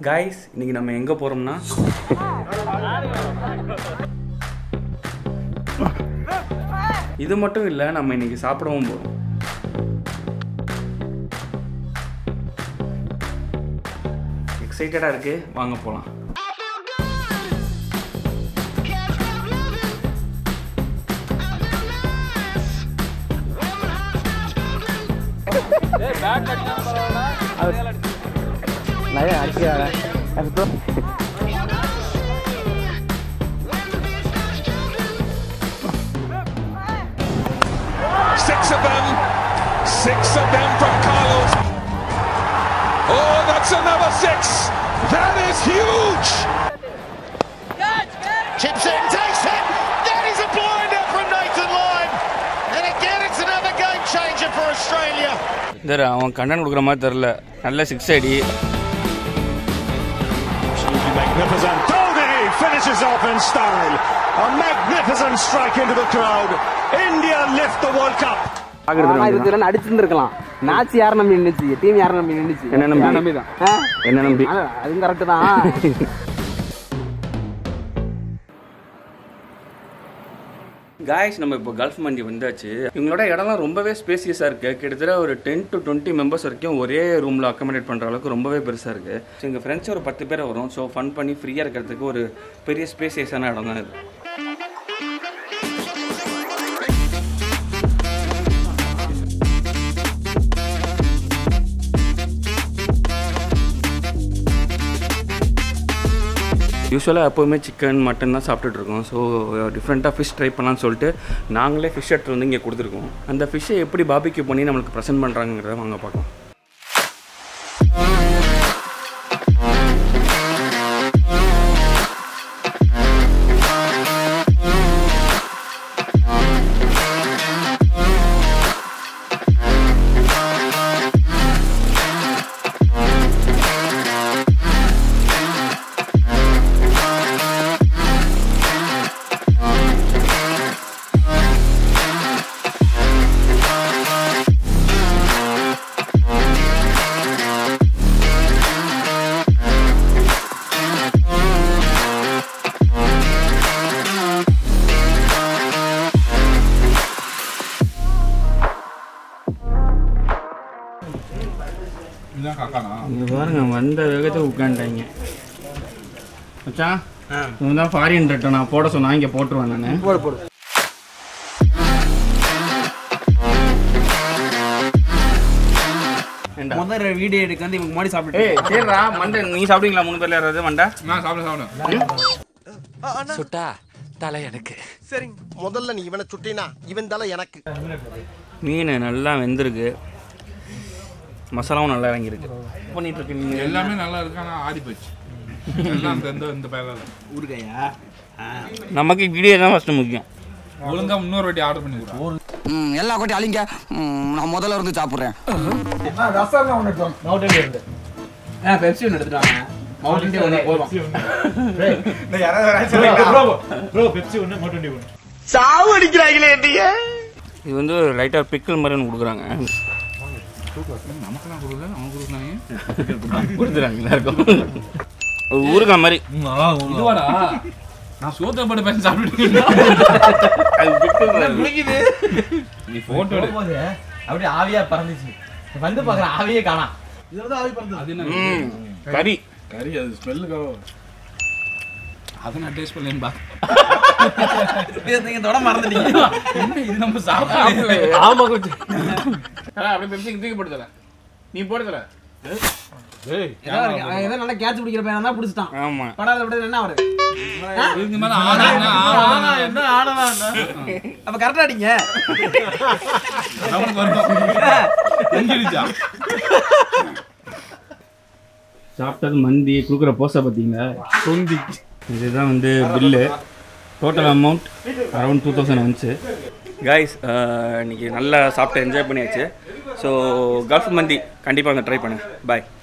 Guys இன்னைக்கு நம்ம எங்கே போகிறோம்னா இது மட்டும் இல்லை நம்ம இன்னைக்கு சாப்பிடவும் போகிறோம் எக்ஸைட்டடாக இருக்கு வாங்க போகலாம் Six of them. Six of them from Carlos. Oh, that's another six. That is huge. Chips in, takes it. That is a blinder from Nathan Lyon. And again, it's another game changer for Australia. இந்த அவன் கண்டன் கொடுக்குற மாதிரி தெரில நல்ல six அடி Absolutely magnificent. Dodi finishes off in style. A magnificent strike into the crowd. India lift the World Cup. ஆனா இதுக்கு ரன் அடிச்சிருந்துருக்கலாம் மேட்ச் யார நம்பி நின்னுச்சு டீம் யார நம்பி நின்னுச்சு என்ன நம்பி? நான் நம்பி தான் என்ன நம்பி அதுவும் கரெக்ட் தான் காய்ஸ் நம்ம இப்போ கல்ஃப் மண்டி வந்தாச்சு இவங்களோட இடம்லாம் ரொம்பவே ஸ்பேசியஸாக இருக்குது கிட்டத்தட்ட ஒரு டென் டு டுவெண்ட்டி மெம்பர்ஸ் வரைக்கும் ஒரே ரூமில் அக்கமடேட் பண்ணுற அளவுக்கு ரொம்பவே பெருசாக இருக்குது ஸோ எங்கள் ஃப்ரெண்ட்ஸ் ஒரு பத்து பேர் வரும் ஸோ ஃபன் பண்ணி ஃப்ரீயாக இருக்கிறதுக்கு ஒரு பெரிய ஸ்பேசியஸான இடம் தான் இது யூஸ்வலாக எப்போவுமே சிக்கன் மட்டன் தான் சாப்பிட்டுட்டு இருக்கோம் ஸோ டிஃப்ரெண்ட்டாக ஃபிஷ் ட்ரை பண்ணலாம்னு சொல்லிட்டு நாங்களே ஃபிஷ் எடுத்து வந்து இங்கே கொடுத்துருக்கோம் அந்த ஃபிஷ்ஷை எப்படி பாபிக்யூ பண்ணி நம்மளுக்கு ப்ரெசென்ட் பண்ணுறாங்கிறத வாங்க பார்க்கலாம் இங்கே பாருங்க வந்த வேகத்தை உட்காந்துட்டாங்க மச்சான் இவன் தான் ஃபாரின் ரேட்டை நான் போட சொன்னா இங்கே போட்டுருவேன் நான் போடு போடு ஏண்டா முதல்ல வீடியோ எடுக்க வந்து இவங்க முன்னாடி சாப்பிட்டு ஏய் சரிடா மண்டை நீ சாப்பிடுங்களா மூணு பேர்ல யாராவது மண்டை சுட்டா தலை எனக்கு சரிங்க முதல்ல நீ இவனை சுட்டினா இவன் தலை எனக்கு மீன் நல்லா வெந்திருக்கு மசாலாவும் நல்லா இறங்கியிருக்கு பண்ணிட்டு இருக்கு நீங்க எல்லாமே நல்லா இருக்கு ஆனா ஆடி போச்சு எல்லாம் இந்த இந்த இந்த பேரில் ஊருக்கையா நமக்கு வீடியோ தான் ஃபஸ்ட்டு முக்கியம் ஒழுங்கா இன்னொரு வாட்டி ஆர்டர் பண்ணி கொடுறோம் எல்லா கொட்டி அழிங்க ம், நான் முதல்ல இருந்து சாப்பிடுறேன் ஆ பெப்சி ஒன்று எடுத்துட்டாங்க மவுண்டன் டியூ ஒன்று போதும் இது வந்து லைட்டாக பிக்கிள் மாதிரி ஒன்று கொடுக்குறாங்க நமக்கெல்லாம் கொடுக்கல அவங்க கொடுக்குறாங்க கொடுத்துறாங்க எல்லாருக்கும் ஒரு ஊறுகாய் மாதிரி இதுவாடா நான் சோத்தை போட்டு பேச சாப்பிட்டு அது பிக்கிள் நீ போட்டோ எடு அப்படியே ஆவியா பறந்துச்சு வந்து பாக்குற ஆவியே காணா அது என்ன ம் கறி கறி அது ஸ்மெல்லுக்கோ அதை நான் டேஸ்ட் பண்ணேன்னு பா நீங்க தொட மறந்துட்டீங்க என்ன இது நம்ம சாப்பிடல ஆமா கொஞ்சம் அப்படியே பெப்சி தூக்கி போட்டு தரேன் நீ போட்டு தர ஏதோ நல்லா கேட்ச் பிடிக்கிற பையனா தான் பிடிச்சிட்டான் ஆமா படாத விட என்ன அவரு இதுக்கு மேல ஆனா என்ன, ஆனா என்ன? அப்ப கரெக்டா அடிங்க அவனுக்கு வரும் எங்கிருச்சா சாப்பிட்டது மந்தி கொடுக்குற போஸை பார்த்தீங்களா தொந்தி இதுதான் வந்து bill total amount around two thousand வந்துச்சு காய்ஸ் இன்னைக்கு நல்லா சாப்பிட்டு என்ஜாய் பண்ணியாச்சு ஸோ கல்ஃப் மந்தி கண்டிப்பாக அங்கே ட்ரை பண்ணு பாய்